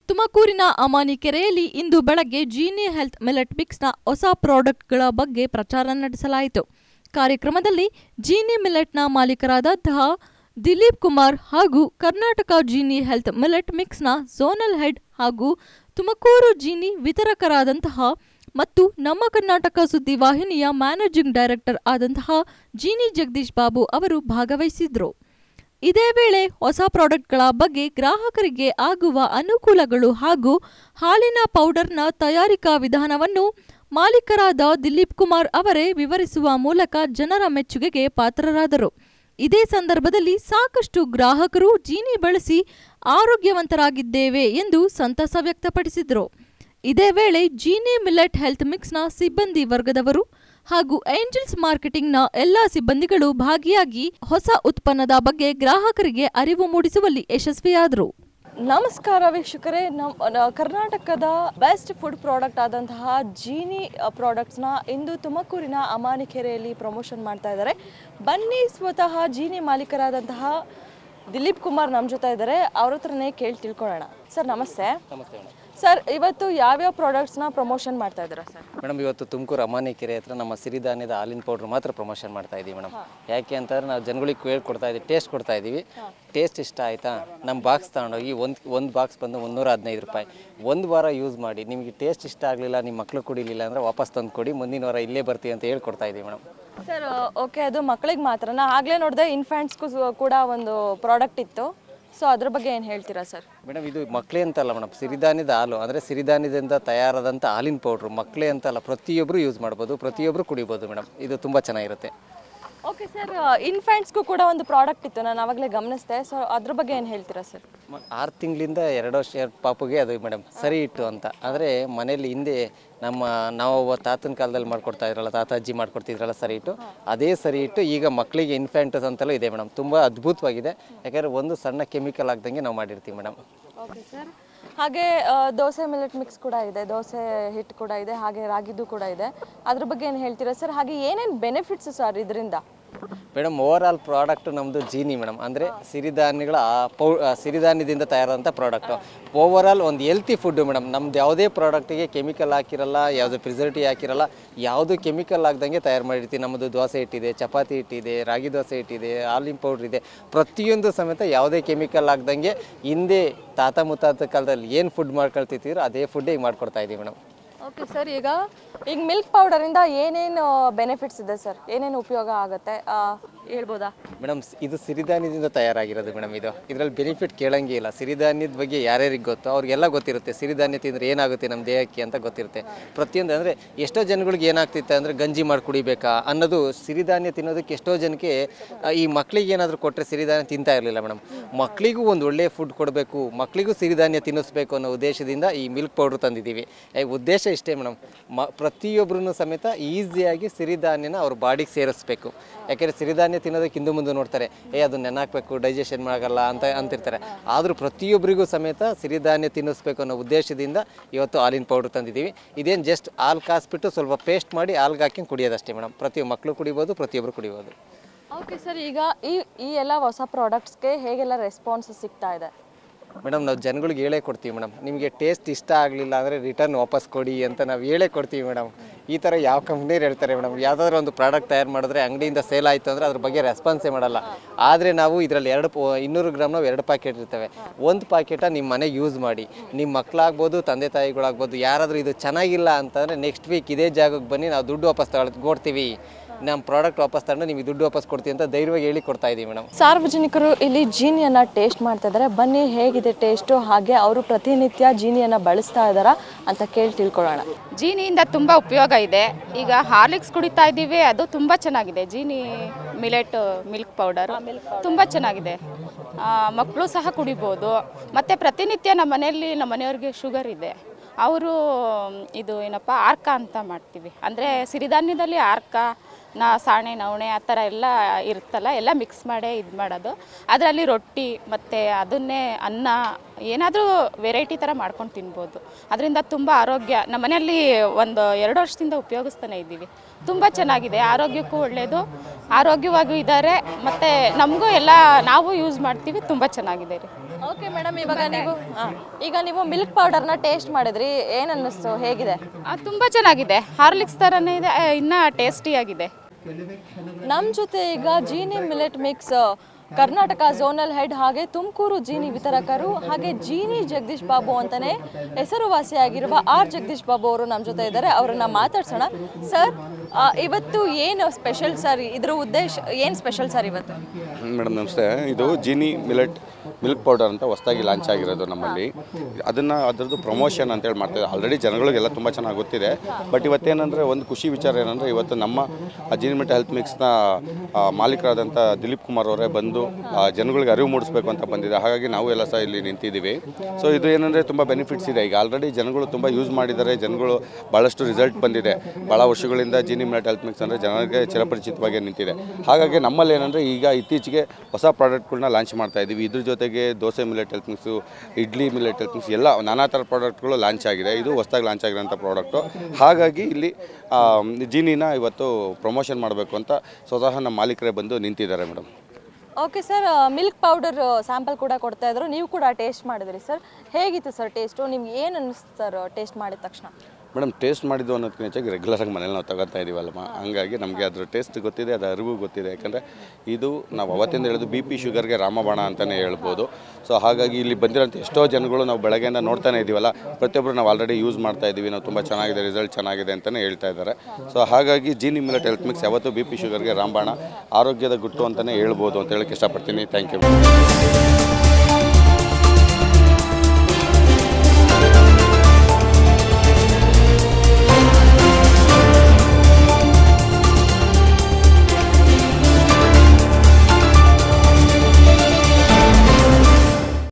ತುಮಕೂರಿನ ಅಮಾನಿಕೆರೆಯಲ್ಲಿ ಇಂದು ಬೆಳಗ್ಗೆ Jeeni health millet ಮಿಕ್ಸ್ನ ಹೊಸ ಪ್ರಾಡಕ್ಟ್ಗಳ ಬಗ್ಗೆ ಪ್ರಚಾರ ನಡೆಸಲಾಯಿತು ಕಾರ್ಯಕ್ರಮದಲ್ಲಿ ಜೀನಿ ಮಿಲೆಟ್ನ ಮಾಲೀಕರಾದಂತಹ ದಿಲೀಪ್ ಕುಮಾರ್ ಹಾಗೂ ಕರ್ನಾಟಕ ಜೀನಿ ಹೆಲ್ತ್ ಮಿಲೆಟ್ ಮಿಕ್ಸ್ನ ಝೋನಲ್ ಹೆಡ್ ಹಾಗೂ ತುಮಕೂರು ಜೀನಿ ವಿತರಕರಾದಂತಹ ಮತ್ತು ನಮ್ಮ ಕರ್ನಾಟಕ ಸುದ್ದಿವಾಹಿನಿಯ ಮ್ಯಾನೇಜಿಂಗ್ ಡೈರೆಕ್ಟರ್ ಆದಂತಹ ಜೀನಿ ಜಗದೀಶ್ ಬಾಬು ಅವರು ಭಾಗವಹಿಸಿದ್ರು ಇದೇ ವೇಳೆ ಹೊಸ ಪ್ರಾಡಕ್ಟ್ಗಳ ಬಗ್ಗೆ ಗ್ರಾಹಕರಿಗೆ ಆಗುವ ಅನುಕೂಲಗಳು ಹಾಗೂ ಹಾಲಿನ ಪೌಡರ್ನ ತಯಾರಿಕಾ ವಿಧಾನವನ್ನು ಮಾಲೀಕರಾದ ದಿಲೀಪ್ ಕುಮಾರ್ ಅವರೇ ವಿವರಿಸುವ ಮೂಲಕ ಜನರ ಮೆಚ್ಚುಗೆಗೆ ಪಾತ್ರರಾದರು ಇದೇ ಸಂದರ್ಭದಲ್ಲಿ ಸಾಕಷ್ಟು ಗ್ರಾಹಕರು ಜೀನಿ ಬಳಸಿ ಆರೋಗ್ಯವಂತರಾಗಿದ್ದೇವೆ ಎಂದು ಸಂತಸ ವ್ಯಕ್ತಪಡಿಸಿದರು ಇದೇ ವೇಳೆ ಜೀನಿ ಮಿಲೆಟ್ ಹೆಲ್ತ್ ಮಿಕ್ಸ್ನ ಸಿಬ್ಬಂದಿ ವರ್ಗದವರು ಹಾಗೂ ಏಂಜಲ್ಸ್ ಮಾರ್ಕೆಟಿಂಗ್ನ ಎಲ್ಲಾ ಸಿಬ್ಬಂದಿಗಳು ಭಾಗಿಯಾಗಿ ಹೊಸ ಉತ್ಪನ್ನದ ಬಗ್ಗೆ ಗ್ರಾಹಕರಿಗೆ ಅರಿವು ಮೂಡಿಸುವಲ್ಲಿ ಯಶಸ್ವಿಯಾದರು ನಮಸ್ಕಾರ ವೀಕ್ಷಕರೇ ನಮ್ಮ ನ- ಕರ್ನಾಟಕದ ಬೆಸ್ಟ್ ಫುಡ್ ಪ್ರಾಡಕ್ಟ್ ಆದಂತಹ ಜೀನಿ ಪ್ರಾಡಕ್ಟ್ಸ್ನ ಇಂದು ತುಮಕೂರಿನ ಅಮಾನಿಕೆರೆಯಲ್ಲಿ ಪ್ರಮೋಷನ್ ಮಾಡ್ತಾ ಇದ್ದಾರೆ ಬನ್ನಿ ಸ್ವತಃ ಜೀನಿ ಮಾಲೀಕರಾದಂತಹ ದಿಲೀಪ್ ಕುಮಾರ್ ನಮ್ಮ ಜೊತೆ ಇದ್ದಾರೆ ಅವ್ರ ಹತ್ರನೇ ಕೇಳಿ ತಿಳ್ಕೊಳ್ಳೋಣ ಸರ್ ನಮಸ್ತೆ ನಮಸ್ತೆ ಮೇಡಮ್ ಸರ್ ಇವತ್ತು ಯಾವ್ಯಾವ ಪ್ರಾಡಕ್ಟ್ಸ್ನ ಪ್ರಮೋಷನ್ ಮಾಡ್ತಾ ಇದ್ದೀರಾ ಸರ್ ಮೇಡಮ್ ಇವತ್ತು ತುಮಕೂರು ಅಮಾನಿಕೆರೆ ಹತ್ರ ನಮ್ಮ ಸಿರಿಧಾನ್ಯದ ಹಾಲಿನ ಪೌಡ್ರ್ ಮಾತ್ರ ಪ್ರಮೋಷನ್ ಮಾಡ್ತಾ ಇದ್ದೀವಿ ಮೇಡಮ್ ಯಾಕೆ ಅಂತಂದ್ರೆ ನಾವು ಜನಗಳಿಗೆ ಹೇಳ್ಕೊಡ್ತಾ ಇದ್ದೀವಿ ಟೇಸ್ಟ್ ಕೊಡ್ತಾ ಇದ್ದೀವಿ ಟೇಸ್ಟ್ ಇಷ್ಟ ಆಯಿತಾ ನಮ್ಮ ಬಾಕ್ಸ್ ತಗೊಂಡೋಗಿ ಒಂದು ಒಂದು ಬಾಕ್ಸ್ ಬಂದು ಮುನ್ನೂರ ಹದಿನೈದು ರೂಪಾಯಿ ಒಂದು ವಾರ ಯೂಸ್ ಮಾಡಿ ನಿಮಗೆ ಟೇಸ್ಟ್ ಇಷ್ಟ ಆಗಲಿಲ್ಲ ನಿಮ್ಮ ಮಕ್ಕಳು ಕುಡಿಲಿಲ್ಲ ಅಂದರೆ ವಾಪಸ್ ತಂದು ಕೊಡಿ ಮುಂದಿನ ವಾರ ಇಲ್ಲೇ ಬರ್ತೀವಿ ಅಂತ ಹೇಳ್ಕೊಡ್ತಾ ಇದ್ದೀವಿ ಮೇಡಮ್ ಸರ್ ಓಕೆ ಅದು ಮಕ್ಕಳಿಗೆ ಮಾತ್ರನಾ ಆಗಲೇ ನೋಡಿದೆ ಇನ್ಫ್ಯಾಂಟ್ಸ್ಗೂ ಕೂಡ ಒಂದು ಪ್ರಾಡಕ್ಟ್ ಇತ್ತು ಸೊ ಅದ್ರ ಬಗ್ಗೆ ಏನು ಹೇಳ್ತೀರಾ ಸರ್ ಮೇಡಮ್ ಇದು ಮಕ್ಕಳೇ ಅಂತಲ್ಲ ಮೇಡಮ್ ಸಿರಿಧಾನ್ಯದ ಹಾಲು ಅಂದರೆ ಸಿರಿಧಾನ್ಯದಿಂದ ತಯಾರಾದಂಥ ಹಾಲಿನ ಪೌಡ್ರು ಮಕ್ಕಳೇ ಅಂತಲ್ಲ ಪ್ರತಿಯೊಬ್ಬರು ಯೂಸ್ ಮಾಡ್ಬೋದು ಪ್ರತಿಯೊಬ್ಬರು ಕುಡಿಬೋದು ಮೇಡಮ್ ಇದು ತುಂಬ ಚೆನ್ನಾಗಿರುತ್ತೆ ಓಕೆ ಸರ್ ಇನ್ಫ್ಯಾಂಟ್ಸ್ಗೂ ಕೂಡ ಒಂದು ಪ್ರಾಡಕ್ಟ್ ಇತ್ತು ನಾನು ಆವಾಗಲೇ ಗಮನಿಸಿದೆ ಸೊ ಅದ್ರ ಬಗ್ಗೆ ಏನು ಹೇಳ್ತೀರಾ ಸರ್ ಮ- ಆರು ತಿಂಗಳಿಂದ ಎರಡು ವರ್ಷ ಪಾಪುಗೆ ಅದು ಮೇಡಮ್ ಸರಿ ಇಟ್ಟು ಅಂತ ಆದರೆ ಮನೇಲಿ ಹಿಂದೆ ನಮ್ಮ ನಾವು ತಾತನ ಕಾಲದಲ್ಲಿ ಮಾಡ್ಕೊಡ್ತಾ ಇದ್ರಲ್ಲ ತಾತ ಅಜ್ಜಿ ಮಾಡ್ಕೊಡ್ತಿದ್ರಲ್ಲ ಸರಿ ಇಟ್ಟು ಅದೇ ಸರಿ ಇಟ್ಟು ಈಗ ಮಕ್ಕಳಿಗೆ ಇನ್ಫ್ಯಾಂಟಸ್ ಅಂತಲೂ ಇದೆ ಮೇಡಮ್ ತುಂಬ ಅದ್ಭುತವಾಗಿದೆ ಯಾಕಂದರೆ ಒಂದು ಸಣ್ಣ ಕೆಮಿಕಲ್ ಆಗ್ದಂಗೆ ನಾವು ಮಾಡಿರ್ತೀವಿ ಮೇಡಮ್ ಓಕೆ ಸರ್ ಹಾಗೆ ಆ, ದೋಸೆ ಮಿಲೆಟ್ ಮಿಕ್ಸ್ ಕೂಡ ಇದೆ ದೋಸೆ ಹಿಟ್ಟು ಕೂಡ ಇದೆ ಹಾಗೆ ರಾಗಿದು ಕೂಡ ಇದೆ ಅದ್ರ ಬಗ್ಗೆ ಏನು ಹೇಳ್ತೀರಾ ಸರ್ ಹಾಗೆ ಏನೇನು ಬೆನಿಫಿಟ್ಸ್ ಸರ್ ಇದರಿಂದ ಮೇಡಮ್ ಓವರ್ ಆಲ್ ಪ್ರಾಡಕ್ಟ್ ನಮ್ಮದು ಜೀನಿ ಮೇಡಮ್ ಅಂದರೆ ಸಿರಿಧಾನ್ಯಗಳ ಆ ಪೌ ಆ ಸಿರಿಧಾನ್ಯದಿಂದ ತಯಾರಾದಂಥ ಪ್ರಾಡಕ್ಟು ಓವರ್ ಆಲ್ ಒಂದು ಹೆಲ್ತಿ ಫುಡ್ಡು ಮೇಡಮ್ ನಮ್ದು ಯಾವುದೇ ಪ್ರಾಡಕ್ಟಿಗೆ ಕೆಮಿಕಲ್ ಹಾಕಿರಲ್ಲ ಯಾವುದೇ ಪ್ರಿಸರ್ವೇಟಿವ್ ಹಾಕಿರಲ್ಲ ಯಾವುದು ಕೆಮಿಕಲ್ ಆಗ್ದಂಗೆ ತಯಾರು ಮಾಡಿರ್ತೀವಿ ನಮ್ಮದು ದೋಸೆ ಹಿಟ್ಟಿದೆ ಚಪಾತಿ ಹಿಟ್ಟಿದೆ ರಾಗಿ ದೋಸೆ ಹಿಟ್ಟಿದೆ ಹಾಲಿನ ಪೌಡ್ರ್ ಇದೆ ಪ್ರತಿಯೊಂದು ಸಮೇತ ಯಾವುದೇ ಕೆಮಿಕಲ್ ಆಗ್ದಂಗೆ ಹಿಂದೆ ತಾತ ಮುತ್ತಾತ ಕಾಲದಲ್ಲಿ ಏನು ಫುಡ್ ಮಾಡ್ಕೊಳ್ತಿದ್ರು ಅದೇ ಫುಡ್ ಈಗ ಮಾಡ್ಕೊಡ್ತಾ ಇದ್ದೀವಿ ಮೇಡಮ್ ಓಕೆ ಸರ್ ಈಗ ಈಗ ಮಿಲ್ಕ್ ಪೌಡರಿಂದ ಏನೇನು ಬೆನಿಫಿಟ್ಸ್ ಇದೆ ಸರ್ ಏನೇನು ಉಪಯೋಗ ಆಗುತ್ತೆ ಆ, ಹೇಳ್ಬೋದಾ ಮೇಡಮ್ ಸ್- ಇದು ಸಿರಿಧಾನ್ಯದಿಂದ ತಯಾರಾಗಿರೋದು ಮೇಡಮ್ ಇದು ಇದರಲ್ಲಿ ಬೆನಿಫಿಟ್ ಕೇಳಂಗೇ ಇಲ್ಲ ಸಿರಿಧಾನ್ಯದ ಬಗ್ಗೆ ಯಾರ್ಯಾರಿಗೆ ಗೊತ್ತೋ ಅವ್ರಿಗೆಲ್ಲ ಗೊತ್ತಿರುತ್ತೆ ಸಿರಿಧಾನ್ಯ ತಿಂದರೆ ಏನಾಗುತ್ತೆ ನಮ್ಮ ದೇಹಕ್ಕೆ ಅಂತ ಗೊತ್ತಿರುತ್ತೆ ಪ್ರತಿಯೊಂದು ಅಂದರೆ ಎಷ್ಟೋ ಜನಗಳಿಗೆ ಏನಾಗ್ತಿತ್ತು ಅಂದರೆ ಗಂಜಿ ಮಾಡಿ ಕುಡಿಬೇಕಾ ಅನ್ನೋದು ಸಿರಿಧಾನ್ಯ ತಿನ್ನೋದಕ್ಕೆ ಎಷ್ಟೋ ಜನಕ್ಕೆ ಆ, ಈ ಮಕ್ಕಳಿಗೆ ಏನಾದರೂ ಕೊಟ್ಟರೆ ಸಿರಿಧಾನ್ಯ ತಿಂತಾ ಇರಲಿಲ್ಲ ಮೇಡಮ್ ಮಕ್ಕಳಿಗೂ ಒಂದು ಒಳ್ಳೆಯ ಫುಡ್ ಕೊಡಬೇಕು ಮಕ್ಕಳಿಗೂ ಸಿರಿಧಾನ್ಯ ತಿನ್ನಿಸ್ಬೇಕು ಅನ್ನೋ ಉದ್ದೇಶದಿಂದ ಈ ಮಿಲ್ಕ್ ಪೌಡ್ರ್ ತಂದಿದ್ದೀವಿ ಈ ಉದ್ದೇಶ ಇಷ್ಟೇ ಮೇಡಮ್ ಮ ಪ್ರತಿಯೊಬ್ಬರೂ ಸಮೇತ ಈಸಿಯಾಗಿ ಸಿರಿಧಾನ್ಯನ ಅವ್ರ ಬಾಡಿಗೆ ಸೇರಿಸ್ಬೇಕು ಯಾಕೆಂದರೆ ಸಿರಿಧಾನ್ಯ ತಿನ್ನೋದಕ್ಕೆ ಹಿಂದೆ ಮುಂದೆ ನೋಡ್ತಾರೆ ಏ ಅದು ನೆನಾಕ್ಬೇಕು ಡೈಜೆಷನ್ ಆಗಲ್ಲ ಅಂತ ಅಂತಿರ್ತಾರೆ ಆದರೂ ಪ್ರತಿಯೊಬ್ಬರಿಗೂ ಸಮೇತ ಸಿರಿಧಾನ್ಯ ತಿನ್ನಿಸ್ಬೇಕು ಅನ್ನೋ ಉದ್ದೇಶದಿಂದ ಇವತ್ತು ಹಾಲಿನ ಪೌಡ್ರ್ ತಂದಿದ್ದೀವಿ ಇದೇನು ಜಸ್ಟ್ ಹಾಲು ಕಾಸ್ಬಿಟ್ಟು ಸ್ವಲ್ಪ ಪೇಸ್ಟ್ ಮಾಡಿ ಹಾಲ್ಗೆ ಹಾಕಿ ಕುಡಿಯೋದಷ್ಟೇ ಮೇಡಮ್ ಪ್ರತಿ ಮಕ್ಕಳು ಕುಡಿಬೋದು ಪ್ರತಿಯೊಬ್ಬರು ಕುಡಿಬೋದು ಓಕೆ ಸರ್ ಈಗ ಈ ಈ ಎಲ್ಲ ಹೊಸ ಪ್ರಾಡಕ್ಟ್ಸ್ಗೆ ಹೇಗೆಲ್ಲ ರೆಸ್ಪಾನ್ಸ್ ಸಿಗ್ತಾ ಇದೆ ಮೇಡಮ್ ನಾವು ಜನಗಳಿಗೆ ಹೇಳೇ ಕೊಡ್ತೀವಿ ಮೇಡಮ್ ನಿಮಗೆ ಟೇಸ್ಟ್ ಇಷ್ಟ ಆಗಲಿಲ್ಲ ಅಂದರೆ ರಿಟರ್ನ್ ವಾಪಸ್ ಕೊಡಿ ಅಂತ ನಾವು ಹೇಳೇ ಕೊಡ್ತೀವಿ ಮೇಡಮ್ ಈ ಥರ ಯಾವ ಕಂಪ್ನಿಯವ್ರು ಹೇಳ್ತಾರೆ ಮೇಡಮ್ ಯಾವುದಾದ್ರೂ ಒಂದು ಪ್ರಾಡಕ್ಟ್ ತಯಾರು ಮಾಡಿದ್ರೆ ಅಂಗಡಿಯಿಂದ ಸೇಲ್ ಆಯಿತು ಅಂದರೆ ಅದ್ರ ಬಗ್ಗೆ ರೆಸ್ಪಾನ್ಸೇ ಮಾಡಲ್ಲ ಆದರೆ ನಾವು ಇದರಲ್ಲಿ ಎರಡು ಪ- ಇನ್ನೂರು ಗ್ರಾಮ್ ನಾವು ಎರಡು ಪ್ಯಾಕೆಟ್ ಇರ್ತವೆ ಒಂದು ಪ್ಯಾಕೆಟ ನಿಮ್ಮ ಮನೆಗೆ ಯೂಸ್ ಮಾಡಿ ನಿಮ್ಮ ಮಕ್ಕಳಾಗ್ಬೋದು ತಂದೆ ತಾಯಿಗಳಾಗ್ಬೋದು ಯಾರಾದರೂ ಇದು ಚೆನ್ನಾಗಿಲ್ಲ ಅಂತಂದರೆ ನೆಕ್ಸ್ಟ್ ವೀಕ್ ಇದೇ ಜಾಗಕ್ಕೆ ಬನ್ನಿ ನಾವು ದುಡ್ಡು ವಾಪಸ್ ತಗೊಳ್ ಕೊಡ್ತೀವಿ ನಮ್ಮ ಪ್ರಾಡಕ್ಟ್ ವಾಪಸ್ ತಗೊಂಡು ನಿಮಗೆ ದುಡ್ಡು ವಾಪಸ್ ಕೊಡ್ತೀವಿ ಅಂತ ಧೈರ್ಯವಾಗಿ ಹೇಳಿ ಕೊಡ್ತಾ ಇದ್ದೀವಿ ಮೇಡಮ್ ಸಾರ್ವಜನಿಕರು ಇಲ್ಲಿ ಜೀನಿಯನ್ನ ಟೇಸ್ಟ್ ಮಾಡ್ತಾ ಇದ್ದಾರೆ ಬನ್ನಿ ಹೇಗಿದೆ ಟೇಸ್ಟು ಹಾಗೆ ಅವರು ಪ್ರತಿನಿತ್ಯ ಜೀನಿಯನ್ನ ಬಳಸ್ತಾ ಇದ್ದಾರಾ ಅಂತ ಕೇಳಿ ತಿಳ್ಕೊಳ್ಳೋಣ ಜೀನಿಯಿಂದ ತುಂಬ ಉಪಯೋಗ ಇದೆ ಈಗ ಹಾರ್ಲಿಕ್ಸ್ ಕುಡಿತಾ ಇದ್ದೀವಿ ಅದು ತುಂಬ ಚೆನ್ನಾಗಿದೆ ಜೀನಿ ಮಿಲೆಟ್ ಮಿಲ್ಕ್ ಪೌಡರ್ ತುಂಬ ಚೆನ್ನಾಗಿದೆ ಮಕ್ಕಳು ಸಹ ಕುಡಿಬೋದು ಮತ್ತು ಪ್ರತಿನಿತ್ಯ ನಮ್ಮ ಮನೆಯಲ್ಲಿ ನಮ್ಮ ಮನೆಯವ್ರಿಗೆ ಶುಗರ್ ಇದೆ ಅವರು ಇದು ಏನಪ್ಪ ಆರ್ಕ ಅಂತ ಮಾಡ್ತೀವಿ ಅಂದರೆ ಸಿರಿಧಾನ್ಯದಲ್ಲಿ ಆರ್ಕ ನಾ ಸಾಣೆ ನವಣೆ ಆ ಥರ ಎಲ್ಲ ಇರುತ್ತಲ್ಲ ಎಲ್ಲ ಮಿಕ್ಸ್ ಮಾಡೇ ಇದು ಮಾಡೋದು ಅದರಲ್ಲಿ ರೊಟ್ಟಿ ಮತ್ತು ಅದನ್ನೇ ಅನ್ನ ಏನಾದರೂ ವೆರೈಟಿ ಥರ ಮಾಡ್ಕೊಂಡು ತಿನ್ಬೋದು ಅದರಿಂದ ತುಂಬ ಆರೋಗ್ಯ ನಮ್ಮ ಮನೆಯಲ್ಲಿ ಒಂದು ಎರಡು ವರ್ಷದಿಂದ ಉಪಯೋಗಿಸ್ತಾನೆ ಇದ್ದೀವಿ ತುಂಬ ಚೆನ್ನಾಗಿದೆ ಆರೋಗ್ಯಕ್ಕೂ ಒಳ್ಳೆಯದು ಆರೋಗ್ಯವಾಗೂ ಇದ್ದಾರೆ ಮತ್ತು ನಮಗೂ ಎಲ್ಲ ನಾವು ಯೂಸ್ ಮಾಡ್ತೀವಿ ತುಂಬ ಚೆನ್ನಾಗಿದೆ ರೀ ಓಕೆ ಮೇಡಮ್ ಇವಾಗ ನೀವು ಆ, ಈಗ ನೀವು ಮಿಲ್ಕ್ ಪೌಡರ್ನ ಟೇಸ್ಟ್ ಮಾಡಿದ್ರಿ ಏನ್ ಅನ್ನಿಸ್ತು ಹೇಗಿದೆ ಆ, ತುಂಬ ಚೆನ್ನಾಗಿದೆ ಹಾರ್ಲಿಕ್ಸ್ ಥರನೇ ಇದೆ ಆ, ಇನ್ನ ಟೇಸ್ಟಿಯಾಗಿದೆ ನಮ್ಮ ಜೊತೆ ಈಗ Jeeni millet mix Karnataka zonal head ಹಾಗೆ ತುಮಕೂರು ಜೀನಿ ವಿತರಕರು ಹಾಗೆ ಜೀನಿ ಜಗದೀಶ್ ಬಾಬು ಅಂತಾನೆ ಹೆಸರುವಾಸಿಯಾಗಿರುವ ಆರ್ ಜಗದೀಶ್ ಬಾಬು ಅವರು ನಮ್ಮ ಜೊತೆ ಇದ್ದಾರೆ ಅವರನ್ನ ಮಾತಾಡ್ಸೋಣ ಸರ್ ಇವತ್ತು ಏನು ಸ್ಪೆಷಲ್ ಸರ್ ಇದ್ರ ಉದ್ದೇಶ ಏನು ಸ್ಪೆಷಲ್ ಸರ್ ಇವತ್ತು ಮೇಡಮ್ ನಮಸ್ತೆ ಇದು ಜೀನಿ ಮಿಲೆಟ್ ಮಿಲ್ಕ್ ಪೌಡರ್ ಅಂತ ಹೊಸದಾಗಿ ಲಾಂಚ್ ಆಗಿರೋದು ನಮ್ಮಲ್ಲಿ ಅದನ್ನು ಅದರದ್ದು ಪ್ರಮೋಷನ್ ಅಂತೇಳಿ ಮಾಡ್ತಾಯಿದೆ ಆಲ್ರೆಡಿ ಜನಗಳಿಗೆಲ್ಲ ತುಂಬ ಚೆನ್ನಾಗಿ ಗೊತ್ತಿದೆ ಬಟ್ ಇವತ್ತೇನಂದರೆ ಒಂದು ಖುಷಿ ವಿಚಾರ ಏನಂದರೆ ಇವತ್ತು ನಮ್ಮ ಆ ಜೀನಿ ಮಿಲೆಟ್ ಹೆಲ್ತ್ ಮಿಕ್ಸ್ನ ಮಾಲೀಕರಾದಂಥ ದಿಲೀಪ್ ಕುಮಾರ್ ಅವರೇ ಬಂದು ಆ, ಜನಗಳಿಗೆ ಅರಿವು ಮೂಡಿಸ್ಬೇಕು ಅಂತ ಬಂದಿದೆ ಹಾಗಾಗಿ ನಾವು ಎಲ್ಲ ಸಹ ಇಲ್ಲಿ ನಿಂತಿದ್ದೀವಿ ಸೊ ಇದು ಏನಂದರೆ ತುಂಬ ಬೆನಿಫಿಟ್ಸ್ ಇದೆ ಈಗ ಆಲ್ರೆಡಿ ಜನಗಳು ತುಂಬ ಯೂಸ್ ಮಾಡಿದ್ದಾರೆ ಜನಗಳು ಭಾಳಷ್ಟು ರಿಸಲ್ಟ್ ಬಂದಿದೆ ಭಾಳ ವರ್ಷಗಳಿಂದ ಜೀನಿ ಮಿಲೆಟ್ ಹೆಲ್ತ್ ಮಿಕ್ಸ್ ಅಂದರೆ ಜನರಿಗೆ ಚಿರಪರಿಚಿತವಾಗಿ ನಿಂತಿದೆ ಹಾಗಾಗಿ ನಮ್ಮಲ್ಲಿ ಏನಂದರೆ ಈಗ ಇತ್ತೀಚೆಗೆ ಹೊಸ ಪ್ರಾಡಕ್ಟ್ಗಳನ್ನ ಲಾಂಚ್ ಮಾಡ್ತಾ ಇದ್ದೀವಿ ಇದ್ರ ಜೊತೆಗೆ dosa millet health mix idli millet health mix ಎಲ್ಲ ನಾನಾ ಥರ ಪ್ರಾಡಕ್ಟ್ಗಳು ಲಾಂಚ್ ಆಗಿದೆ ಇದು ಹೊಸದಾಗಿ ಲಾಂಚ್ ಆಗಿರೋಂಥ ಪ್ರಾಡಕ್ಟು ಹಾಗಾಗಿ ಇಲ್ಲಿ ಆ, ಜೀನಿನ ಇವತ್ತು ಪ್ರಮೋಷನ್ ಮಾಡಬೇಕು ಅಂತ ಸ್ವತಃ ನಮ್ಮ ಮಾಲೀಕರೇ ಬಂದು ನಿಂತಿದ್ದಾರೆ madam okay sir milk powder sample ಕೂಡ ಕೊಡ್ತಾ ಇದ್ರು ನೀವು ಕೂಡ ಟೇಸ್ಟ್ ಮಾಡಿದ್ರಿ ಸರ್ ಹೇಗಿತ್ತು ಸರ್ ಟೇಸ್ಟು ನಿಮ್ಗೆ ಏನು ಅನ್ನಿಸ್ತು ಸರ್ ಟೇಸ್ಟ್ ಮಾಡಿದ ತಕ್ಷಣ ಮೇಡಮ್ ಟೇಸ್ಟ್ ಮಾಡಿದ್ದು ಅನ್ನೋದಕ್ಕಿಂತ ಹೆಚ್ಚಾಗಿ ರೆಗ್ಯುಲರಾಗಿ ಮನೇಲಿ ನಾವು ತಗೋತಾ ಇದೀವಲ್ಲಮ್ಮ ಹಂಗಾಗಿ ನಮಗೆ ಅದ್ರ ಟೇಸ್ಟ್ ಗೊತ್ತಿದೆ ಅದರ ಅರಿವು ಗೊತ್ತಿದೆ ಯಾಕಂದರೆ ಇದು ನಾವು ಅವತ್ತಿಂದ ಹೇಳಿದ್ದು ಬಿ ಪಿ ಶುಗರ್ಗೆ ರಾಮಬಾಣ ಅಂತಲೇ ಹೇಳ್ಬೋದು ಸೊ ಹಾಗಾಗಿ ಇಲ್ಲಿ ಬಂದಿರೋಂಥ ಎಷ್ಟೋ ಜನಗಳು ನಾವು ಬೆಳಗ್ಗೆಯಿಂದ ನೋಡ್ತಾನೆ ಇದ್ದೀವಲ್ಲ ಪ್ರತಿಯೊಬ್ಬರು ನಾವು ಆಲ್ರೆಡಿ ಯೂಸ್ ಮಾಡ್ತಾ ಇದ್ದೀವಿ ನಾವು ತುಂಬ ಚೆನ್ನಾಗಿದೆ ರಿಸಲ್ಟ್ ಚೆನ್ನಾಗಿದೆ ಅಂತಲೇ ಹೇಳ್ತಾ ಇದ್ದಾರೆ ಸೊ ಹಾಗಾಗಿ ಜೀನಿ ಮಿಲೆಟ್ ಹೆಲ್ತ್ ಮಿಕ್ಸ್ ಯಾವತ್ತೂ ಬಿ ಪಿ ಶುಗರ್ಗೆ ರಾಮಬಾಣ ಆರೋಗ್ಯದ ಗುಟ್ಟು ಅಂತಲೇ ಹೇಳ್ಬೋದು ಅಂತ ಹೇಳಕ್ಕೆ ಇಷ್ಟಪಡ್ತೀನಿ ಥ್ಯಾಂಕ್ ಯು